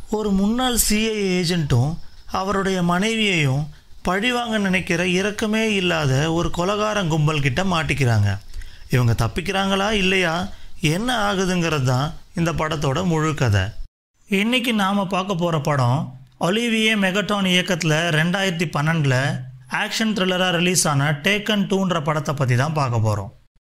ஒரு முன்னாள் சிஐஏ ஏஜென்ட்டும் அவருடைய மனைவியையும் பழிவாங்க நினைக்கிற இரக்கமே இல்லாத ஒரு கொலகார கும்பல் கிட்ட மாட்டிக்கிறாங்க இவங்க தப்பிக்கிறாங்களா இல்லையா என்ன ஆகுதுங்கிறது தான் இந்த படத்தோட முழு கதை இன்னைக்கு நாம் பார்க்க போகிற படம் ஒலிவியே மெகட்டான் இயக்கத்தில் ரெண்டாயிரத்தி பன்னெண்டில் ஆக்ஷன் த்ரில்லராக ரிலீஸ் ஆன டேக்கன் டூன்ற படத்தை பற்றி தான் பார்க்க போகிறோம்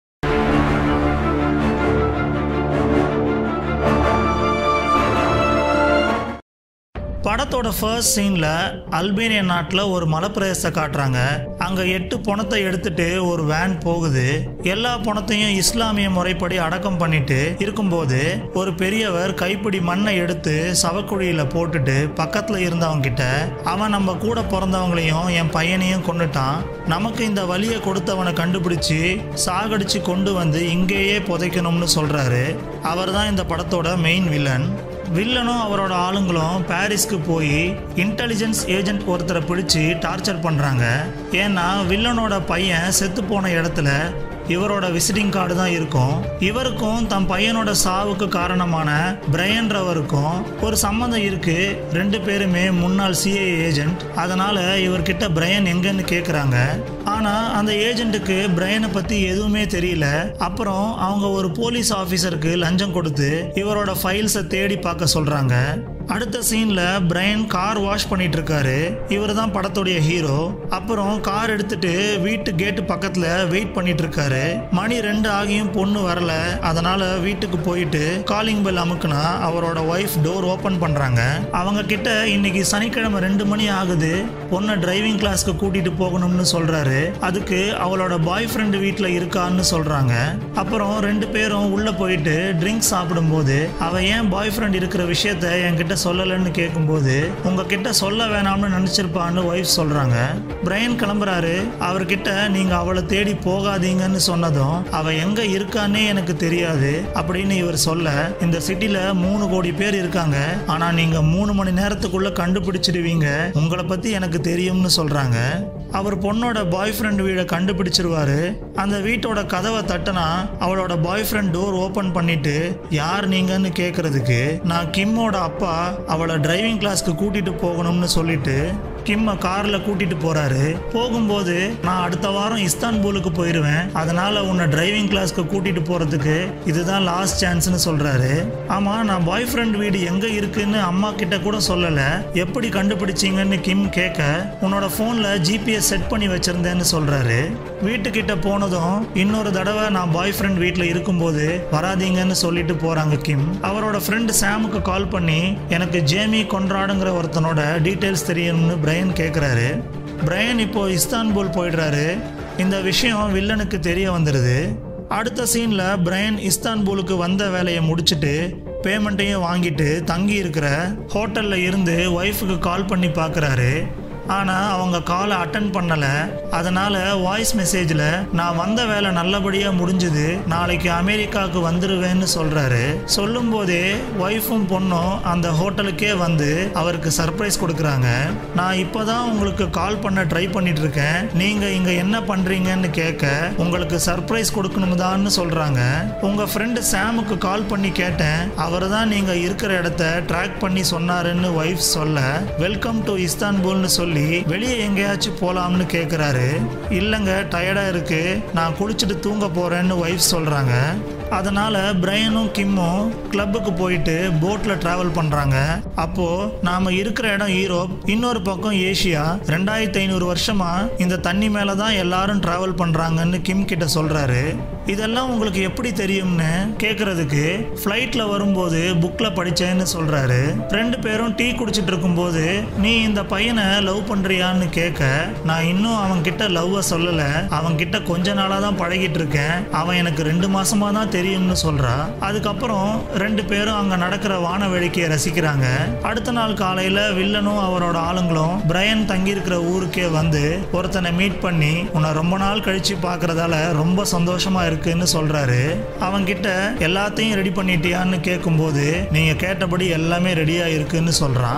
படத்தோட ஃபர்ஸ்ட் சீனில் அல்பேனிய நாட்டில் ஒரு மலைப்பிரதேசத்தை காட்டுறாங்க அங்கே எட்டு பணத்தை எடுத்துட்டு ஒரு வேன் போகுது எல்லா பணத்தையும் இஸ்லாமிய முறைப்படி அடக்கம் பண்ணிட்டு இருக்கும்போது ஒரு பெரியவர் கைப்பிடி மண்ணை எடுத்து சவக்குழியில் போட்டுட்டு பக்கத்தில் இருந்தவங்க கிட்ட அவன் நம்ம கூட பிறந்தவங்களையும் என் பையனையும் கொண்டுட்டான் நமக்கு இந்த வழியை கொடுத்தவனை கண்டுபிடிச்சு சாகடிச்சு கொண்டு வந்து இங்கேயே புதைக்கணும்னு சொல்றாரு அவர் தான் இந்த படத்தோட மெயின் வில்லன் வில்லனும் அவரோட ஆளுங்களும் பாரிஸ்க்கு போய் இன்டெலிஜென்ஸ் ஏஜென்ட் ஒருத்தரை பிடிச்சி டார்ச்சர் பண்ணுறாங்க ஏன்னா வில்லனோட பையன் செத்து போன இடத்துல இவரோட விசிட்டிங் கார்டு தான் இருக்கும் இவருக்கும் தம் பையனோட சாவுக்கு காரணமான பிரையன்றவருக்கும் ஒரு சம்மந்தம் இருக்கு ரெண்டு பேருமே முன்னாள் சிஐ ஏஜென்ட் அதனால இவர்கிட்ட பிரையன் எங்கன்னு கேட்குறாங்க ஆனால் அந்த ஏஜென்ட்டுக்கு பிரையனை பற்றி எதுவுமே தெரியல அப்புறம் அவங்க ஒரு போலீஸ் ஆஃபீஸருக்கு லஞ்சம் கொடுத்து இவரோட ஃபைல்ஸை தேடி பார்க்க சொல்கிறாங்க அடுத்த சீன்ல பிரையன் கார் வாஷ் பண்ணிட்டு இருக்காரு இவர் தான் படத்துடைய ஹீரோ அப்புறம் கார் எடுத்துட்டு வீட்டு கேட்டு பக்கத்துல வெயிட் பண்ணிட்டு இருக்காரு மணி ரெண்டு ஆகியும் பொண்ணு வரல அதனால வீட்டுக்கு போயிட்டு காலிங் பெல் அமுக்குனா அவரோட ஒய்ஃப் டோர் ஓபன் பண்றாங்க அவங்க கிட்ட இன்னைக்கு சனிக்கிழமை ரெண்டு மணி ஆகுது பொண்ணை டிரைவிங் கிளாஸ்க்கு கூட்டிட்டு போகணும்னு சொல்றாரு அதுக்கு அவளோட பாய் ஃப்ரெண்டு வீட்டில் இருக்கான்னு சொல்றாங்க அப்புறம் ரெண்டு பேரும் உள்ள போயிட்டு ட்ரிங்க்ஸ் சாப்பிடும்போது அவ ஏன் பாய் ஃப்ரெண்ட் இருக்கிற விஷயத்த என்கிட்ட சொல்லலைன்னு கேட்கும்போது உங்ககிட்ட சொல்ல வேணாம்னு நினச்சிருப்பான்னு ஒய்ஃப் சொல்கிறாங்க பிரையன் கிளம்புறாரு அவர்கிட்ட நீங்கள் அவளை தேடி போகாதீங்கன்னு சொன்னதும் அவள் எங்கே இருக்கான்னே எனக்கு தெரியாது அப்படின்னு இவர் சொல்ல இந்த சிட்டியில் மூணு கோடி பேர் இருக்காங்க ஆனால் நீங்கள் மூணு மணி நேரத்துக்குள்ளே கண்டுபிடிச்சிடுவீங்க உங்களை பற்றி எனக்கு தெரியும்னு சொல்கிறாங்க அவர் பொண்ணோட பாய் ஃப்ரெண்ட் வீடை கண்டுபிடிச்சிருவாரு அந்த வீட்டோட கதவை தட்டினா அவளோட பாய் ஃப்ரெண்ட் டோர் ஓப்பன் பண்ணிட்டு யார் நீங்கன்னு கேட்கறதுக்கு நான் கிம்மோட அப்பா அவளை டிரைவிங் கிளாஸ்க்கு கூட்டிட்டு போகணும்னு சொல்லிட்டு கிம்மை கார்ல கூட்டிட்டு போறாரு போகும்போது நான் அடுத்த வாரம் இஸ்தான்புலுக்கு போயிடுவேன் அதனால உன்னை டிரைவிங் கிளாஸ்க்கு கூட்டிட்டு போறதுக்கு இதுதான் லாஸ்ட் சான்ஸ்னு சொல்றாரு ஆமா நான் பாய் ஃப்ரெண்ட் வீடு எங்க இருக்குன்னு அம்மா கிட்ட கூட சொல்லல எப்படி கண்டுபிடிச்சீங்கன்னு கிம் கேட்க உன்னோட போன்ல ஜிபிஎஸ் செட் பண்ணி வச்சிருந்தேன்னு சொல்றாரு வீட்டுக்கிட்ட போனதும் இன்னொரு தடவை நான் பாய் ஃப்ரெண்ட் வீட்டில் இருக்கும்போது வராதீங்கன்னு சொல்லிட்டு போறாங்க கிம் அவரோட ஃப்ரெண்டு சாமுக்கு கால் பண்ணி எனக்கு ஜேமி கொன்ராடுங்கிற ஒருத்தனோட டீட்டெயில்ஸ் தெரியும்னு பிரையன் கேட்குறாரு பிரையன் இப்போ இஸ்தான்புல் போயிடுறாரு இந்த விஷயம் வில்லனுக்கு தெரிய வந்துடுது அடுத்த சீனில் பிரையன் இஸ்தான்புலுக்கு வந்த வேலையை முடிச்சுட்டு பேமெண்ட்டையும் வாங்கிட்டு தங்கி இருக்கிற ஹோட்டலில் இருந்து ஒய்ஃபுக்கு கால் பண்ணி பார்க்குறாரு ஆனால் அவங்க காலை அட்டன் பண்ணலை அதனால் வாய்ஸ் மெசேஜில் நான் வந்த வேலை நல்லபடியாக முடிஞ்சுது நாளைக்கு அமெரிக்காவுக்கு வந்துடுவேன்னு சொல்கிறாரு சொல்லும்போதே ஒய்ஃபும் பொண்ணும் அந்த ஹோட்டலுக்கே வந்து அவருக்கு சர்ப்ரைஸ் கொடுக்குறாங்க நான் இப்போ தான் உங்களுக்கு கால் பண்ண ட்ரை பண்ணிட்டு இருக்கேன் நீங்கள் இங்கே என்ன பண்ணுறீங்கன்னு கேட்க உங்களுக்கு சர்ப்ரைஸ் கொடுக்கணும்தான்னு சொல்கிறாங்க உங்கள் ஃப்ரெண்டு சாமுக்கு கால் பண்ணி கேட்டேன் அவர் தான் நீங்கள் இருக்கிற இடத்த ட்ராக் பண்ணி சொன்னாருன்னு ஒய்ஃப் சொல்ல வெல்கம் டு இஸ்தான்புல்னு சொல்லி வெளியே எங்கேயாச்சும் போலாம்னு கேட்குறாரு இல்லைங்க டயர்டாக இருக்கு நான் குளிச்சுட்டு தூங்க போறேன்னு ஒய்ஃப் சொல்கிறாங்க அதனால பிரையனும் கிம்மும் கிளப்புக்கு போயிட்டு போட்டில் ட்ராவல் பண்ணுறாங்க அப்போ நாம இருக்கிற இடம் யூரோப் இன்னொரு பக்கம் ஏஷியா ரெண்டாயிரத்தி ஐநூறு வருஷமா இந்த தண்ணி மேலே தான் எல்லாரும் ட்ராவல் பண்ணுறாங்கன்னு கிம் கிட்ட சொல்கிறாரு இதெல்லாம் உங்களுக்கு எப்படி தெரியும்னு கேட்குறதுக்கு ஃப்ளைட்டில் வரும்போது புக்கில் படித்தேன்னு சொல்கிறாரு ரெண்டு பேரும் டீ குடிச்சிட்டு இருக்கும்போது நீ இந்த பையனை லவ் பண்ணுறியான்னு கேட்க நான் இன்னும் அவன் கிட்ட லவ்வை சொல்லலை அவன் கிட்ட கொஞ்ச நாளாக தான் பழகிட்டு இருக்கேன் அவன் எனக்கு ரெண்டு மாசமா தான் தெரியும்னு சொல்றா அதுக்கப்புறம் ரெண்டு பேரும் அங்க நடக்கிற வான வேடிக்கையை ரசிக்கிறாங்க அடுத்த நாள் காலையில வில்லனும் அவரோட ஆளுங்களும் பிரையன் தங்கியிருக்கிற ஊருக்கே வந்து ஒருத்தனை மீட் பண்ணி உன்னை ரொம்ப நாள் கழிச்சு பார்க்கறதால ரொம்ப சந்தோஷமா இருக்குன்னு சொல்றாரு அவன்கிட்ட எல்லாத்தையும் ரெடி பண்ணிட்டியான்னு கேட்கும்போது நீங்க கேட்டபடி எல்லாமே ரெடியா இருக்குன்னு சொல்றான்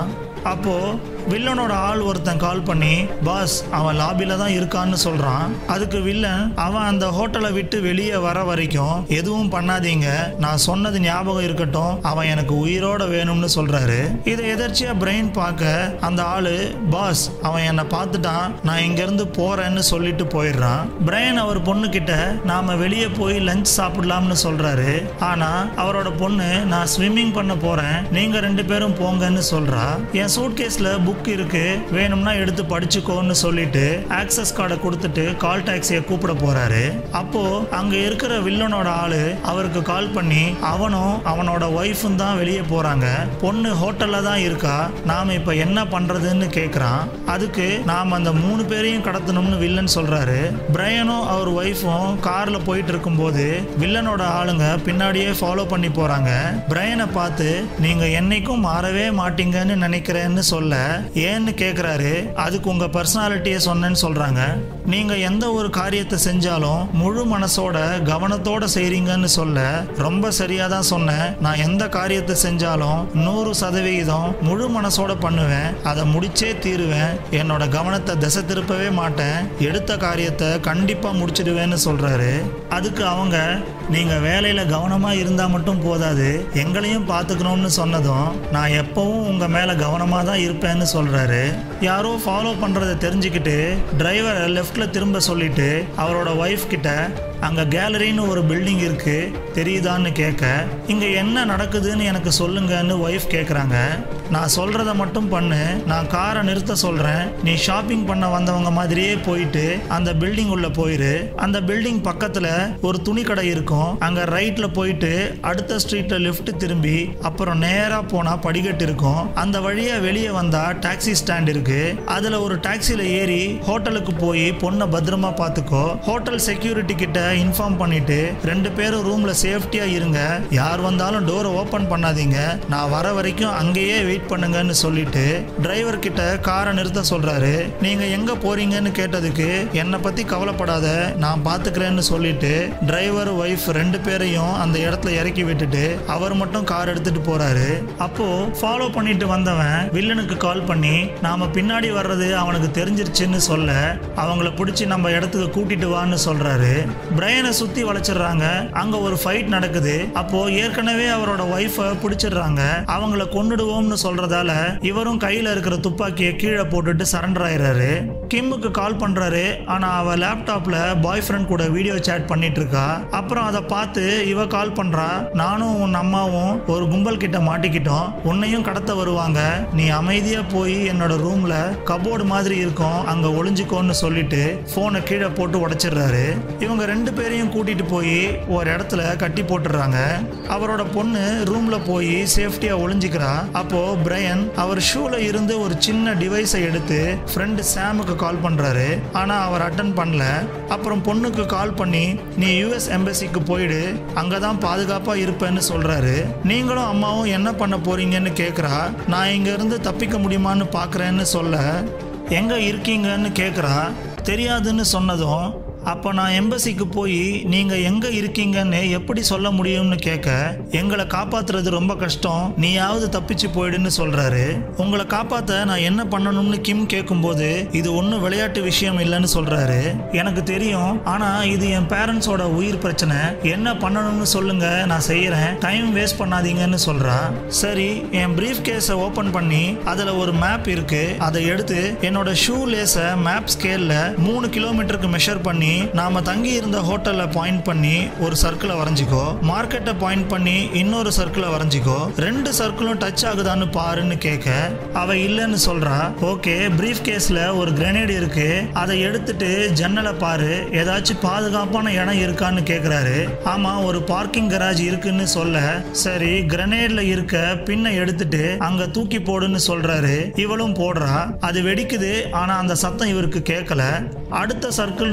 அப்போ வில்லனோட ஆள் ஒருத்தன் கால் பண்ணி பாஸ் அவன் லாபில தான் இருக்கான்னு சொல்றான் அதுக்கு வில்லன் அவன் அந்த ஹோட்டலை விட்டு வெளியே வர வரைக்கும் எதுவும் பண்ணாதீங்க நான் சொன்னது ஞாபகம் இருக்கட்டும் அவன் எனக்கு உயிரோட வேணும்னு சொல்றாரு இதை எதர்ச்சியா பிரெயின் பார்க்க அந்த ஆளு பாஸ் அவன் என்னை பார்த்துட்டான் நான் இங்க இருந்து போறேன்னு சொல்லிட்டு போயிடுறான் பிரைன் அவர் பொண்ணு கிட்ட நாம வெளியே போய் லஞ்ச் சாப்பிடலாம்னு சொல்றாரு ஆனா அவரோட பொண்ணு நான் ஸ்விம்மிங் பண்ண போறேன் நீங்க ரெண்டு பேரும் போங்கன்னு சொல்றா என் சூட்கேஸ்ல புக் இருக்கு வேணும்னா எடுத்து படிச்சுக்கோன்னு சொல்லிட்டு ஆக்சஸ் கார்டை கொடுத்துட்டு கால் டாக்ஸியை கூப்பிட போறாரு அப்போ அங்க இருக்கிற வில்லனோட ஆளு அவருக்கு கால் பண்ணி அவனும் அவனோட ஒய்ஃபும் தான் வெளியே போறாங்க பொண்ணு ஹோட்டல்ல தான் இருக்கா நாம இப்ப என்ன பண்றதுன்னு கேக்குறான் அதுக்கு நாம அந்த மூணு பேரையும் கடத்தணும்னு வில்லன் சொல்றாரு பிரையனும் அவர் ஒய்ஃபும் கார்ல போயிட்டு இருக்கும்போது வில்லனோட ஆளுங்க பின்னாடியே ஃபாலோ பண்ணி போறாங்க பிரையனை பார்த்து நீங்க என்னைக்கும் மாறவே மாட்டீங்கன்னு நினைக்கிறேன்னு சொல்ல ஏன்னு கேக்குறாரு அதுக்கு உங்க பர்சனாலிட்டியை சொன்னேன்னு சொல்றாங்க நீங்க எந்த ஒரு காரியத்தை செஞ்சாலும் முழு மனசோட கவனத்தோட செய்றீங்கன்னு சொல்ல ரொம்ப சரியா தான் சொன்னேன் நான் எந்த காரியத்தை செஞ்சாலும் நூறு சதவிகிதம் முழு மனசோட பண்ணுவேன் அதை முடிச்சே தீருவேன் என்னோட கவனத்தை திசை திருப்பவே மாட்டேன் எடுத்த காரியத்தை கண்டிப்பா முடிச்சிடுவேன்னு சொல்றாரு அதுக்கு அவங்க நீங்க வேலையில கவனமா இருந்தா மட்டும் போதாது எங்களையும் பார்த்துக்கணும்னு சொன்னதும் நான் எப்பவும் உங்க மேல கவனமா தான் இருப்பேன்னு சொல்றாரு யாரோ ஃபாலோ பண்றதை தெரிஞ்சுக்கிட்டு டிரைவரை லெஃப்ட்ல திரும்ப சொல்லிட்டு அவரோட ஒய்ஃப் கிட்ட அங்க கேலரின்னு ஒரு பில்டிங் இருக்கு தெரியுதான்னு கேட்க இங்க என்ன நடக்குதுன்னு எனக்கு சொல்லுங்கன்னு ஒய்ஃப் கேக்குறாங்க நான் சொல்றத மட்டும் பண்ணு நான் காரை நிறுத்த சொல்றேன் நீ ஷாப்பிங் பண்ண வந்தவங்க மாதிரியே போயிட்டு அந்த பில்டிங் உள்ள போயிரு அந்த பில்டிங் பக்கத்துல ஒரு துணி கடை இருக்கும் அங்க ரைட்ல போயிட்டு அடுத்த ஸ்ட்ரீட்ல லெஃப்ட் திரும்பி அப்புறம் நேரா போனா படிக்கட்டு இருக்கும் அந்த வழியா வெளியே வந்தா டாக்ஸி ஸ்டாண்ட் இருக்கு அதுல ஒரு டாக்ஸில ஏறி ஹோட்டலுக்கு போய் பொண்ணை பத்திரமா பாத்துக்கோ ஹோட்டல் செக்யூரிட்டி கிட்ட இன்ஃபார்ம் பண்ணிட்டு ரெண்டு பேரும் ரூம்ல சேஃப்டியா இருங்க யார் வந்தாலும் டோரை ஓபன் பண்ணாதீங்க நான் வர வரைக்கும் அங்கேயே வெயிட் பண்ணுங்கன்னு சொல்லிட்டு டிரைவர் கிட்ட காரை நிறுத்த சொல்றாரு நீங்க எங்க போறீங்கன்னு கேட்டதுக்கு என்னை பத்தி கவலைப்படாத நான் பாத்துக்கிறேன்னு சொல்லிட்டு டிரைவர் ஒய்ஃப் ரெண்டு பேரையும் அந்த இடத்துல இறக்கி விட்டுட்டு அவர் மட்டும் கார் எடுத்துட்டு போறாரு அப்போ ஃபாலோ பண்ணிட்டு வந்தவன் வில்லனுக்கு கால் பண்ணி நாம பின்னாடி வர்றது அவனுக்கு தெரிஞ்சிருச்சுன்னு சொல்ல அவங்கள பிடிச்சி நம்ம இடத்துக்கு கூட்டிட்டு வான்னு சொல்றாரு பிரையனை சுத்தி வளைச்சிடுறாங்க அங்க ஒரு ஃபைட் நடக்குது அப்போ ஏற்கனவே அவரோட ஒய்ஃபை பிடிச்சிடுறாங்க அவங்கள கொன்னுடுவோம்னு சொல்றதால இவரும் கையில இருக்கிற துப்பாக்கியை கீழே போட்டுட்டு சரண்டர் ஆயிடுறாரு கிம்முக்கு கால் பண்றாரு ஆனா அவ லேப்டாப்ல பாய் ஃப்ரெண்ட் கூட வீடியோ சேட் பண்ணிட்டு இருக்கா அப்புறம் அதை பார்த்து இவ கால் பண்றா நானும் உன் அம்மாவும் ஒரு கும்பல் கிட்ட மாட்டிக்கிட்டோம் உன்னையும் கடத்த வருவாங்க நீ அமைதியா போய் என்னோட ரூம்ல கபோர்டு மாதிரி இருக்கும் அங்க ஒளிஞ்சுக்கோன்னு சொல்லிட்டு போனை கீழே போட்டு உடைச்சிடுறாரு இவங்க ரெண்டு பேரையும் கூட்டிட்டு போய் ஒரு இடத்துல கட்டி போட்டுடுறாங்க அவரோட பொண்ணு ரூம்ல போய் சேஃப்டியா ஒளிஞ்சுக்கிறா அப்போ பிரையன் அவர் ஷூல இருந்து ஒரு சின்ன டிவைஸை எடுத்து ஃப்ரெண்டு சாமுக்கு கால் பண்றாரு ஆனா அவர் அட்டன் பண்ணல அப்புறம் பொண்ணுக்கு கால் பண்ணி நீ யுஎஸ் எம்பசிக்கு போயிடு அங்கதான் பாதுகாப்பா இருப்பேன்னு சொல்றாரு நீங்களும் அம்மாவும் என்ன பண்ண போறீங்கன்னு கேக்குறா நான் இங்க இருந்து தப்பிக்க முடியுமான்னு பாக்குறேன்னு சொல்ல எங்க இருக்கீங்கன்னு கேக்குறா தெரியாதுன்னு சொன்னதும் அப்போ நான் எம்பசிக்கு போய் நீங்கள் எங்கே இருக்கீங்கன்னு எப்படி சொல்ல முடியும்னு கேட்க எங்களை காப்பாத்துறது ரொம்ப கஷ்டம் நீயாவது தப்பிச்சு போயிடுன்னு சொல்கிறாரு உங்களை காப்பாற்ற நான் என்ன பண்ணணும்னு கிம் கேட்கும்போது இது ஒன்றும் விளையாட்டு விஷயம் இல்லைன்னு சொல்கிறாரு எனக்கு தெரியும் ஆனால் இது என் பேரண்ட்ஸோட உயிர் பிரச்சனை என்ன பண்ணணும்னு சொல்லுங்க நான் செய்கிறேன் டைம் வேஸ்ட் பண்ணாதீங்கன்னு சொல்கிறா சரி என் ப்ரீஃப் கேஸை ஓப்பன் பண்ணி அதில் ஒரு மேப் இருக்கு அதை எடுத்து என்னோட ஷூ லேஸை மேப் ஸ்கேலில் மூணு கிலோமீட்டருக்கு மெஷர் பண்ணி நாம தங்கி இருந்த ஹோட்டல்ல பாயிண்ட் பண்ணி ஒரு சர்க்கிளை வரைஞ்சிக்கோ மார்க்கெட்டை பாயிண்ட் பண்ணி இன்னொரு சர்க்கிளை வரைஞ்சிக்கோ ரெண்டு சர்க்கிளும் டச் ஆகுதான்னு பாருன்னு கேட்க அவ இல்லைன்னு சொல்றா ஓகே பிரீஃப் கேஸ்ல ஒரு கிரனேட் இருக்கு அதை எடுத்துட்டு ஜன்னலை பாரு ஏதாச்சும் பாதுகாப்பான இடம் இருக்கான்னு கேக்குறாரு ஆமா ஒரு பார்க்கிங் கராஜ் இருக்குன்னு சொல்ல சரி கிரனேட்ல இருக்க பின்னை எடுத்துட்டு அங்க தூக்கி போடுன்னு சொல்றாரு இவளும் போடுறா அது வெடிக்குது ஆனா அந்த சத்தம் இவருக்கு கேட்கல அடுத்த சர்க்கிள் நாலு புள்ளி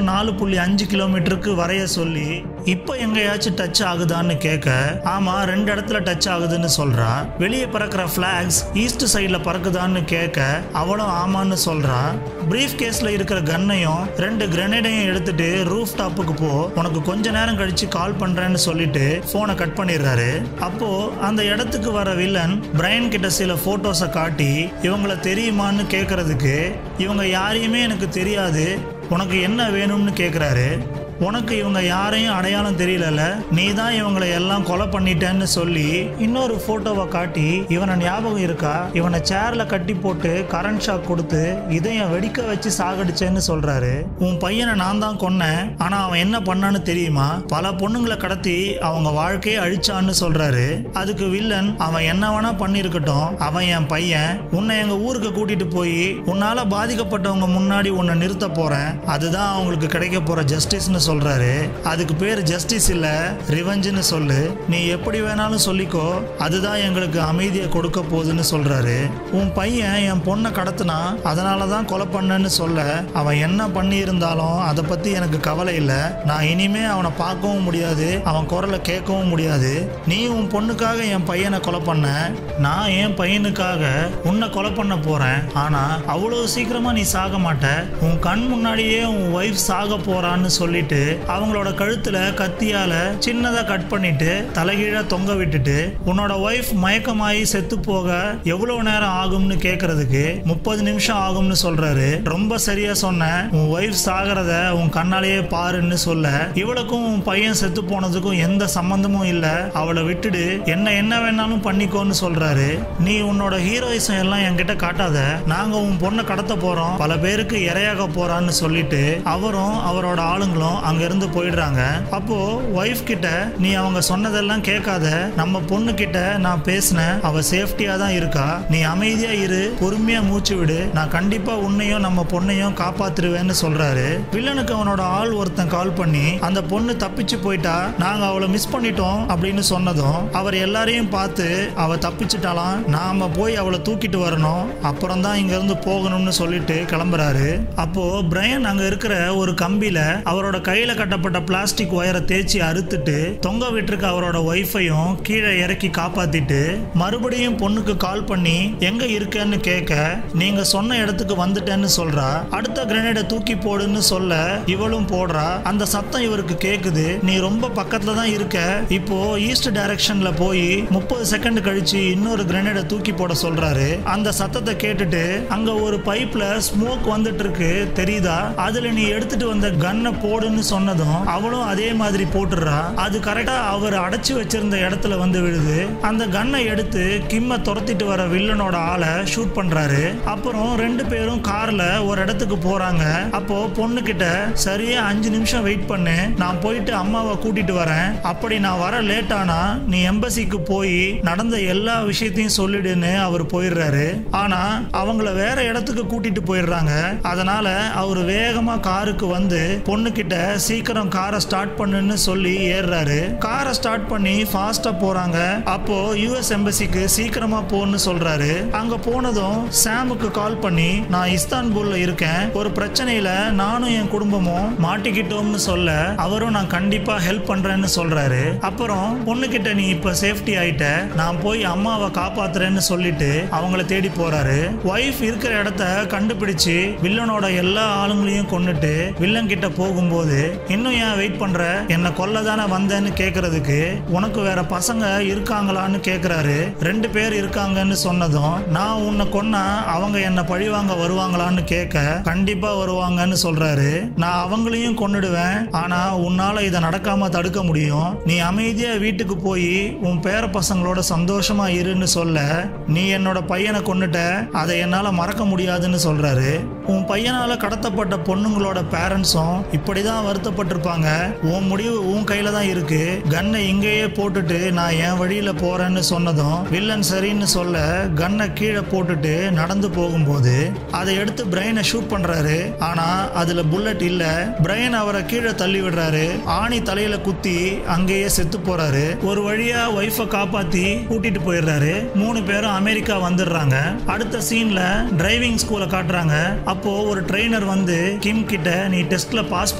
புள்ளி அஞ்சு கிலோமீட்டருக்கு வரைய சொல்லி இப்போ எங்கேயாச்சும் டச் ஆகுதான்னு கேட்க ஆமா ரெண்டு இடத்துல டச் ஆகுதுன்னு சொல்றா வெளியே பறக்கிற ஃபிளாக்ஸ் ஈஸ்ட் சைடுல பறக்குதான்னு கேட்க அவளும் ஆமான்னு சொல்றா பிரீஃப் கேஸ்ல இருக்கிற கன்னையும் ரெண்டு கிரனேடையும் எடுத்துட்டு ரூஃப் டாப்புக்கு போ உனக்கு கொஞ்ச நேரம் கழிச்சு கால் பண்றேன்னு சொல்லிட்டு போனை கட் பண்ணிடுறாரு அப்போ அந்த இடத்துக்கு வர வில்லன் பிரைன் கிட்ட சில போட்டோஸை காட்டி இவங்கள தெரியுமான்னு கேட்கறதுக்கு இவங்க யாரையுமே எனக்கு தெரியாது உனக்கு என்ன வேணும்னு கேட்குறாரு உனக்கு இவங்க யாரையும் அடையாளம் தெரியலல நீ தான் இவங்களை எல்லாம் கொலை பண்ணிட்டேன்னு சொல்லி இன்னொரு போட்டோவை காட்டி இவனை ஞாபகம் இருக்கா இவனை சேர்ல கட்டி போட்டு கரண்ட் ஷாக் கொடுத்து இதயம் வெடிக்க வச்சு சாகடிச்சேன்னு சொல்றாரு உன் பையனை நான் தான் கொன்னேன் ஆனா அவன் என்ன பண்ணான்னு தெரியுமா பல பொண்ணுங்களை கடத்தி அவங்க வாழ்க்கையை அழிச்சான்னு சொல்றாரு அதுக்கு வில்லன் அவன் என்ன வேணா பண்ணிருக்கட்டும் அவன் என் பையன் உன்னை எங்க ஊருக்கு கூட்டிட்டு போய் உன்னால பாதிக்கப்பட்டவங்க முன்னாடி உன்னை நிறுத்த போறேன் அதுதான் அவங்களுக்கு கிடைக்க போற ஜஸ்டிஸ்னு சொல்றாரு அதுக்கு பேர் ஜஸ்டிஸ் இல்ல ரிவெஞ்சுன்னு சொல்லு நீ எப்படி வேணாலும் சொல்லிக்கோ அதுதான் எங்களுக்கு அமைதியை கொடுக்க போகுதுன்னு சொல்றாரு உன் பையன் என் பொண்ணை கடத்தினா அதனால தான் கொலை பண்ணேன்னு சொல்ல அவன் என்ன பண்ணியிருந்தாலும் அதை பத்தி எனக்கு கவலை இல்லை நான் இனிமே அவனை பார்க்கவும் முடியாது அவன் குரலை கேட்கவும் முடியாது நீ உன் பொண்ணுக்காக என் பையனை கொலை பண்ண நான் என் பையனுக்காக உன்னை கொலை பண்ண போறேன் ஆனா அவ்வளவு சீக்கிரமா நீ சாக மாட்ட உன் கண் முன்னாடியே உன் ஒய்ஃப் சாக போறான்னு சொல்லிட்டு அவங்களோட கழுத்துல கத்தியால சின்னதா கட் பண்ணிட்டு தலைகீழா தொங்க விட்டுட்டு உன்னோட ஒய்ஃப் மயக்கமாயி செத்து போக எவ்வளவு நேரம் ஆகும்னு கேக்குறதுக்கு முப்பது நிமிஷம் ஆகும்னு சொல்றாரு ரொம்ப சரியா சொன்ன உன் ஒய்ஃப் சாகிறத உன் கண்ணாலேயே பாருன்னு சொல்ல இவளுக்கும் உன் பையன் செத்து போனதுக்கும் எந்த சம்பந்தமும் இல்ல அவளை விட்டுடு என்ன என்ன வேணாலும் பண்ணிக்கோன்னு சொல்றாரு நீ உன்னோட ஹீரோயிசம் எல்லாம் என்கிட்ட காட்டாத நாங்க உன் பொண்ணை கடத்த போறோம் பல பேருக்கு இரையாக போறான்னு சொல்லிட்டு அவரும் அவரோட ஆளுங்களும் அங்க இருந்து போயிடுறாங்க அப்போ ஒய்ஃப் கிட்ட நீ அவங்க சொன்னதெல்லாம் கேட்காத நம்ம பொண்ணு கிட்ட நான் பேசினேன் அவ சேஃப்டியா தான் இருக்கா நீ அமைதியா இரு பொறுமையா மூச்சு விடு நான் கண்டிப்பா உன்னையும் நம்ம பொண்ணையும் காப்பாத்துருவேன்னு சொல்றாரு வில்லனுக்கு அவனோட ஆள் ஒருத்தன் கால் பண்ணி அந்த பொண்ணு தப்பிச்சு போயிட்டா நாங்க அவளை மிஸ் பண்ணிட்டோம் அப்படின்னு சொன்னதும் அவர் எல்லாரையும் பார்த்து அவ தப்பிச்சிட்டாலாம் நாம போய் அவளை தூக்கிட்டு வரணும் அப்புறம் தான் இங்க இருந்து போகணும்னு சொல்லிட்டு கிளம்புறாரு அப்போ பிரையன் அங்க இருக்கிற ஒரு கம்பியில அவரோட கையில கட்டப்பட்ட பிளாஸ்டிக் ஒயரை தேய்ச்சி அறுத்துட்டு தொங்க விட்டுருக்க அவரோட ஒய்ஃபையும் கீழே இறக்கி காப்பாத்திட்டு மறுபடியும் பொண்ணுக்கு கால் பண்ணி எங்க இருக்கேன்னு கேட்க நீங்க சொன்ன இடத்துக்கு வந்துட்டேன்னு சொல்றா அடுத்த கிரனேடை தூக்கி போடுன்னு சொல்ல இவளும் போடுறா அந்த சத்தம் இவருக்கு கேக்குது நீ ரொம்ப பக்கத்துல தான் இருக்க இப்போ ஈஸ்ட் டைரக்ஷன்ல போய் முப்பது செகண்ட் கழிச்சு இன்னொரு கிரனேடை தூக்கி போட சொல்றாரு அந்த சத்தத்தை கேட்டுட்டு அங்க ஒரு பைப்ல ஸ்மோக் வந்துட்டு இருக்கு தெரியுதா அதுல நீ எடுத்துட்டு வந்த கன்னை போடுன்னு சொன்னதும் அவளும் அதே மாதிரி போட்டுடுறா அது கரெக்டா அவர் அடைச்சு வச்சிருந்த இடத்துல வந்து விழுது அந்த கன்னை எடுத்து கிம்ம துரத்திட்டு வர வில்லனோட ஆளை ஷூட் பண்றாரு அப்புறம் ரெண்டு பேரும் கார்ல ஒரு இடத்துக்கு போறாங்க அப்போ பொண்ணு கிட்ட சரியா அஞ்சு நிமிஷம் வெயிட் பண்ணு நான் போயிட்டு அம்மாவை கூட்டிட்டு வரேன் அப்படி நான் வர லேட் ஆனா நீ எம்பசிக்கு போய் நடந்த எல்லா விஷயத்தையும் சொல்லிடுன்னு அவர் போயிடுறாரு ஆனா அவங்கள வேற இடத்துக்கு கூட்டிட்டு போயிடுறாங்க அதனால அவர் வேகமா காருக்கு வந்து பொண்ணு கிட்ட சீக்கிரம் காரை ஸ்டார்ட் பண்ணுன்னு சொல்லி ஏறுறாரு காரை ஸ்டார்ட் பண்ணி ஃபாஸ்டா போறாங்க அப்போ யுஎஸ் எம்பசிக்கு சீக்கிரமா போன்னு சொல்றாரு அங்க போனதும் சாமுக்கு கால் பண்ணி நான் இஸ்தான்புல்ல இருக்கேன் ஒரு பிரச்சனையில நானும் என் குடும்பமும் மாட்டிக்கிட்டோம்னு சொல்ல அவரும் நான் கண்டிப்பா ஹெல்ப் பண்றேன்னு சொல்றாரு அப்புறம் பொண்ணுகிட்ட நீ இப்ப சேஃப்டி ஆயிட்ட நான் போய் அம்மாவை காப்பாத்துறேன்னு சொல்லிட்டு அவங்கள தேடி போறாரு ஒய்ஃப் இருக்கிற இடத்த கண்டுபிடிச்சு வில்லனோட எல்லா ஆளுங்களையும் கொன்னுட்டு வில்லன் கிட்ட போகும்போது இன்னும் ஏன் வெயிட் பண்ற என்ன கொல்ல தானே வந்தேன்னு கேக்குறதுக்கு உனக்கு வேற பசங்க இருக்காங்களான்னு கேக்குறாரு ரெண்டு பேர் இருக்காங்கன்னு சொன்னதும் நான் உன்னை கொன்னா அவங்க என்ன பழிவாங்க வருவாங்களான்னு கேட்க கண்டிப்பா வருவாங்கன்னு சொல்றாரு நான் அவங்களையும் கொன்னுடுவேன் ஆனா உன்னால இதை நடக்காம தடுக்க முடியும் நீ அமைதியா வீட்டுக்கு போய் உன் பேர பசங்களோட சந்தோஷமா இருன்னு சொல்ல நீ என்னோட பையனை கொன்னுட்ட அதை என்னால மறக்க முடியாதுன்னு சொல்றாரு உன் பையனால கடத்தப்பட்ட பொண்ணுங்களோட பேரண்ட்ஸும் இப்படிதான் வருத்தப்பட்டிருப்பாங்க உன் முடிவு உன் கையில தான் இருக்கு கன்னை இங்கேயே போட்டுட்டு நான் என் வழியில போறேன்னு சொன்னதும் வில்லன் சரின்னு சொல்ல கன்னை கீழே போட்டுட்டு நடந்து போகும்போது அதை எடுத்து பிரெயினை ஷூட் பண்றாரு ஆனா அதுல புல்லட் இல்ல பிரெயின் அவரை கீழே தள்ளி விடுறாரு ஆணி தலையில குத்தி அங்கேயே செத்து போறாரு ஒரு வழியா ஒய்ஃபை காப்பாத்தி கூட்டிட்டு போயிடுறாரு மூணு பேரும் அமெரிக்கா வந்துடுறாங்க அடுத்த சீன்ல டிரைவிங் ஸ்கூலை காட்டுறாங்க அப்போ ஒரு ட்ரெயினர் வந்து கிம் கிட்ட நீ டெஸ்ட்ல பாஸ் பண்ணிட்டேன்னு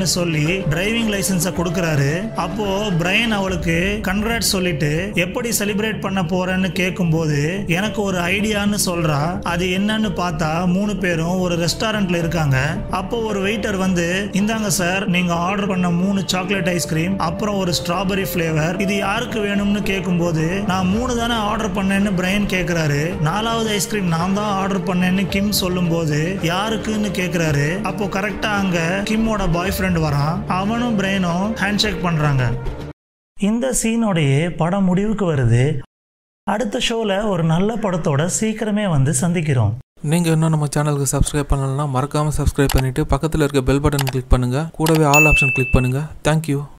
போறேன்னு சொல்லி டிரைவிங் லைசன்ஸை கொடுக்கறாரு அப்போ பிரையன் அவளுக்கு கன்கிராட் சொல்லிட்டு எப்படி செலிப்ரேட் பண்ண போறேன்னு கேட்கும்போது எனக்கு ஒரு ஐடியான்னு சொல்றா அது என்னன்னு பார்த்தா மூணு பேரும் ஒரு ரெஸ்டாரண்ட்ல இருக்காங்க அப்போ ஒரு வெயிட்டர் வந்து இந்தாங்க சார் நீங்க ஆர்டர் பண்ண மூணு சாக்லேட் ஐஸ்கிரீம் அப்புறம் ஒரு ஸ்ட்ராபெரி ஃபிளேவர் இது யாருக்கு வேணும்னு கேட்கும்போது நான் மூணு தானே ஆர்டர் பண்ணேன்னு பிரையன் கேட்குறாரு நாலாவது ஐஸ்கிரீம் நான் தான் ஆர்டர் பண்ணேன்னு கிம் சொல்லும்போது யாருக்குன்னு கேட்குறாரு அப்போ கரெக்டாக அங்கே கிம்மோட பாய் ஃப்ரெண்ட் வரான் அவனும் பிரெயினும் ஹேண்ட் ஷேக் பண்ணுறாங்க இந்த சீனோடையே படம் முடிவுக்கு வருது அடுத்த ஷோவில் ஒரு நல்ல படத்தோட சீக்கிரமே வந்து சந்திக்கிறோம் நீங்கள் இன்னும் நம்ம சேனலுக்கு சப்ஸ்கிரைப் பண்ணலன்னா மறக்காமல் சப்ஸ்கிரைப் பண்ணிவிட்டு பக்கத்தில் இருக்க பெல் பட்டன் கிளிக் பண்ணுங்கள் கூடவே ஆல் ஆப்ஷன் கிளிக் பண்ணுங்கள் தேங்க்யூ